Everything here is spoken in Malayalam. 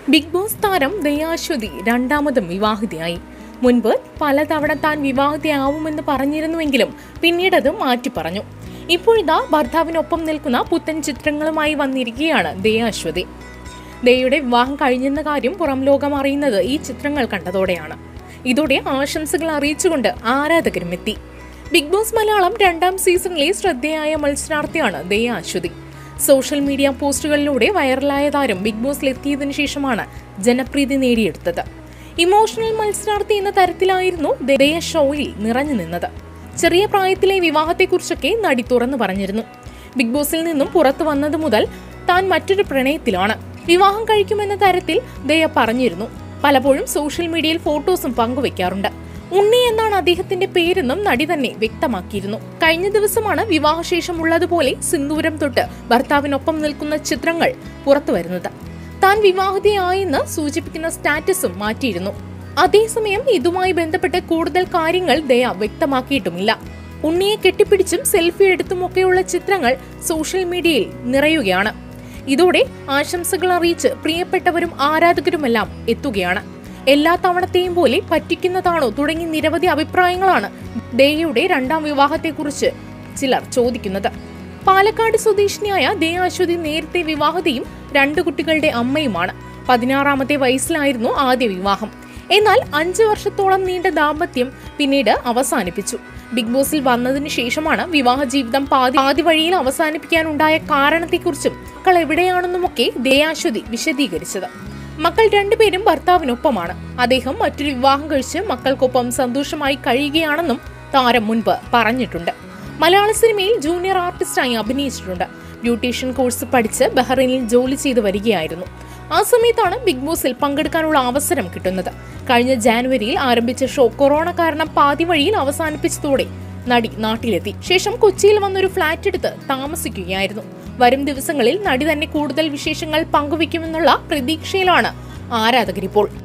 ബിഗ് ബോസ് താരം ദയാശ്വതി രണ്ടാമതും വിവാഹിതയായി മുൻപ് പലതവണ താൻ വിവാഹിതയാവുമെന്ന് പറഞ്ഞിരുന്നുവെങ്കിലും പിന്നീട് അത് മാറ്റി പറഞ്ഞു ഇപ്പോഴിതാ ഭർത്താവിനൊപ്പം നിൽക്കുന്ന പുത്തൻ ചിത്രങ്ങളുമായി വന്നിരിക്കുകയാണ് ദയാശ്വതി ദയയുടെ വിവാഹം കഴിഞ്ഞെന്ന കാര്യം പുറം ലോകം അറിയുന്നത് ഈ ചിത്രങ്ങൾ കണ്ടതോടെയാണ് ഇതോടെ ആശംസകൾ അറിയിച്ചുകൊണ്ട് ആരാധകരും എത്തി ബിഗ് ബോസ് മലയാളം രണ്ടാം സീസണിലെ ശ്രദ്ധേയായ മത്സരാർത്ഥിയാണ് ദയ അശ്വതി സോഷ്യൽ മീഡിയ പോസ്റ്റുകളിലൂടെ വൈറലായ താരം ബിഗ് ബോസിൽ എത്തിയതിനു ശേഷമാണ് ജനപ്രീതി നേടിയെടുത്തത് ഇമോഷണൽ മത്സരാർത്ഥി എന്ന തരത്തിലായിരുന്നു ദയ ഷോയിൽ നിറഞ്ഞു നിന്നത് ചെറിയ പ്രായത്തിലെ വിവാഹത്തെക്കുറിച്ചൊക്കെ നടി തുറന്നു പറഞ്ഞിരുന്നു ബിഗ് ബോസിൽ നിന്നും പുറത്തു വന്നത് മുതൽ താൻ മറ്റൊരു പ്രണയത്തിലാണ് വിവാഹം കഴിക്കുമെന്ന തരത്തിൽ ദയ പറഞ്ഞിരുന്നു പലപ്പോഴും സോഷ്യൽ മീഡിയയിൽ ഫോട്ടോസും പങ്കുവെക്കാറുണ്ട് ഉണ്ണി എന്നാണ് അദ്ദേഹത്തിന്റെ പേരെന്നും നടി തന്നെ വ്യക്തമാക്കിയിരുന്നു കഴിഞ്ഞ ദിവസമാണ് വിവാഹശേഷം ഉള്ളതുപോലെ സിന്ദൂരം തൊട്ട് ഭർത്താവിനൊപ്പം നിൽക്കുന്ന ചിത്രങ്ങൾ പുറത്തുവരുന്നത് താൻ വിവാഹിതയായെന്ന് സൂചിപ്പിക്കുന്ന സ്റ്റാറ്റസും മാറ്റിയിരുന്നു അതേസമയം ഇതുമായി ബന്ധപ്പെട്ട് കൂടുതൽ കാര്യങ്ങൾ ദയ വ്യക്തമാക്കിയിട്ടുമില്ല ഉണ്ണിയെ കെട്ടിപ്പിടിച്ചും സെൽഫി എടുത്തുമൊക്കെയുള്ള ചിത്രങ്ങൾ സോഷ്യൽ മീഡിയയിൽ നിറയുകയാണ് ഇതോടെ ആശംസകൾ അറിയിച്ച് പ്രിയപ്പെട്ടവരും ആരാധകരുമെല്ലാം എത്തുകയാണ് എല്ലാ തവണത്തെയും പോലെ പറ്റിക്കുന്നതാണോ തുടങ്ങി നിരവധി അഭിപ്രായങ്ങളാണ് ദയയുടെ രണ്ടാം വിവാഹത്തെക്കുറിച്ച് ചിലർ ചോദിക്കുന്നത് പാലക്കാട് സ്വദേശിനിയായ ദയാശ്വതി നേരത്തെ വിവാഹതയും രണ്ട് കുട്ടികളുടെ അമ്മയുമാണ് പതിനാറാമത്തെ വയസ്സിലായിരുന്നു ആദ്യ വിവാഹം എന്നാൽ അഞ്ചു വർഷത്തോളം നീണ്ട ദാമ്പത്യം പിന്നീട് അവസാനിപ്പിച്ചു ബിഗ് ബോസിൽ വന്നതിന് ശേഷമാണ് വിവാഹ ജീവിതം പാതി പാതി വഴിയിൽ അവസാനിപ്പിക്കാനുണ്ടായ കാരണത്തെക്കുറിച്ചും മക്കൾ എവിടെയാണെന്നുമൊക്കെ ദയാശ്വതി വിശദീകരിച്ചത് മക്കൾ രണ്ടുപേരും ഭർത്താവിനൊപ്പമാണ് അദ്ദേഹം മറ്റൊരു വിവാഹം കഴിച്ച് മക്കൾക്കൊപ്പം സന്തോഷമായി കഴിയുകയാണെന്നും താരം മുൻപ് പറഞ്ഞിട്ടുണ്ട് മലയാള സിനിമയിൽ ജൂനിയർ ആർട്ടിസ്റ്റായി അഭിനയിച്ചിട്ടുണ്ട് ബ്യൂട്ടീഷ്യൻ കോഴ്സ് പഠിച്ച് ബഹ്റൈനിൽ ജോലി ചെയ്തു വരികയായിരുന്നു ആ സമയത്താണ് ബിഗ് ബോസിൽ പങ്കെടുക്കാനുള്ള അവസരം കിട്ടുന്നത് കഴിഞ്ഞ ജാനുവരിയിൽ ആരംഭിച്ച ഷോ കൊറോണ കാരണം പാതി വഴിയിൽ അവസാനിപ്പിച്ചതോടെ നടി നാട്ടിലെത്തി ശേഷം കൊച്ചിയിൽ വന്നൊരു ഫ്ളാറ്റ് എടുത്ത് താമസിക്കുകയായിരുന്നു വരും ദിവസങ്ങളിൽ നടി തന്നെ കൂടുതൽ വിശേഷങ്ങൾ പങ്കുവയ്ക്കുമെന്നുള്ള പ്രതീക്ഷയിലാണ് ആരാധകരിപ്പോൾ